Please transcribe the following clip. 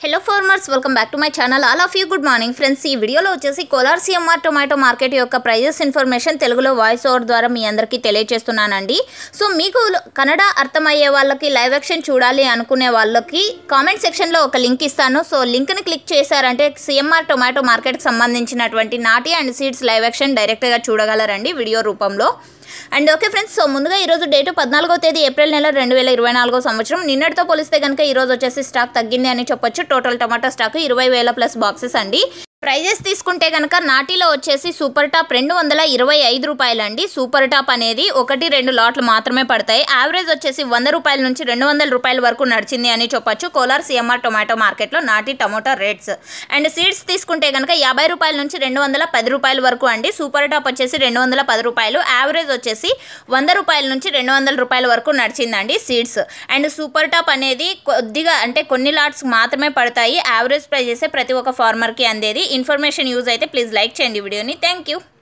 hello farmers welcome back to my channel all of you good morning friends ఈ వీడియోలో వచ్చేసి Kolar CMR tomato market యొక్క prices information తెలుగులో voice over ద్వారా మీ అందరికీ తెలియజేస్తున్నానండి సో మీకు కన్నడ అర్థమయ్యే వాళ్ళకి లైవ్ యాక్షన్ చూడాలి అనుకునే వాళ్ళకి కామెంట్ సెక్షన్లో ఒక లింక్ ఇస్తాను సో లింక్ని క్లిక్ చేశారంటే సిఎంఆర్ టొమాటో మార్కెట్కి సంబంధించినటువంటి నాటి అండ్ సీడ్స్ లైవ్ యాక్షన్ డైరెక్ట్గా చూడగలరండి వీడియో రూపంలో అండ్ ఓకే ఫ్రెండ్స్ సో ముందుగా ఈరోజు డేటు పద్నాలుగో తేదీ ఏప్రిల్ నెల రెండు వేల ఇరవై నాలుగో సంవత్సరం నిన్నటితో పోలిస్తే కనుక ఈరోజు వచ్చేసి స్టాక్ తగ్గింది అని చెప్పొచ్చు టోటల్ టమాటా స్టాక్ ఇరవై వేల ప్లస్ బాక్సెస్ అండి ప్రైజెస్ తీసుకుంటే కనుక నాటిలో వచ్చేసి సూపర్ టాప్ రెండు వందల ఇరవై ఐదు రూపాయలండి సూపర్ టాప్ అనేది ఒకటి రెండు లాట్లు మాత్రమే పడతాయి యావరేజ్ వచ్చేసి వంద రూపాయల నుంచి రెండు వందల రూపాయల వరకు నడిచింది అని చెప్పొచ్చు కోలార్ సిఎంఆర్ టొమాటో మార్కెట్లో నాటి టమోటా రేట్స్ అండ్ సీడ్స్ తీసుకుంటే కనుక యాభై రూపాయల నుంచి రెండు వందల పది రూపాయల వరకు అండి సూపర్ టాప్ వచ్చేసి రెండు వందల పది రూపాయలు యావరేజ్ వచ్చేసి వంద రూపాయల నుంచి రెండు వందల రూపాయల వరకు నడిచిందండి సీడ్స్ అండ్ సూపర్ టాప్ అనేది కొద్దిగా అంటే కొన్ని లాట్స్ మాత్రమే పడతాయి యావరేజ్ ప్రైజెస్ ప్రతి ఒక్క ఫార్మర్కి అందేది ఇన్ఫర్మేషన్ యూజ్ అయితే ప్లీజ్ లైక్ చేయండి వీడియోని థ్యాంక్ యూ